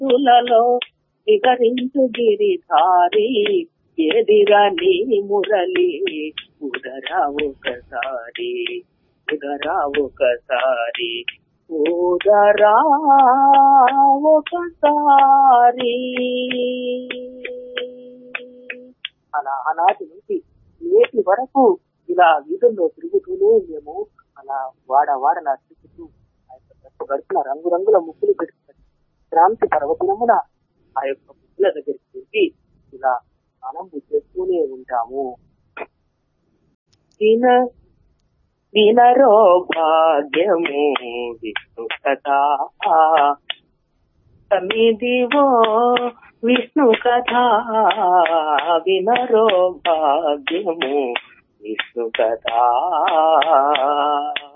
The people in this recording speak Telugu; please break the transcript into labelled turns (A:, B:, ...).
A: భక్తులలో విహరించు గిరిధారి ఎదిరా నీ మురళి ఉదరా ఒకసారి ఉదరా ఒకసారి ఉదరా ఒకసారి అలా ఆనాటి నుంచి నేటి వరకు ఇలా వీధుల్లో తిరుగుతూనే మేము అలా వాడ వాడలా తిరుగుతూ ఆ యొక్క గడప గడుపున రంగురంగుల ముగ్గులు పెట్టుకుని క్రాంతి పర్వతనమున ఆ యొక్క ముగ్గుల దగ్గరికి వెళ్ళి ఇలా స్నానం చేస్తూనే ఉంటాము విన వినరో భాగ్యము విష్ణు కథ సమిదివో విష్ణు కథ వినరో భాగ్యము విష్ణు కథ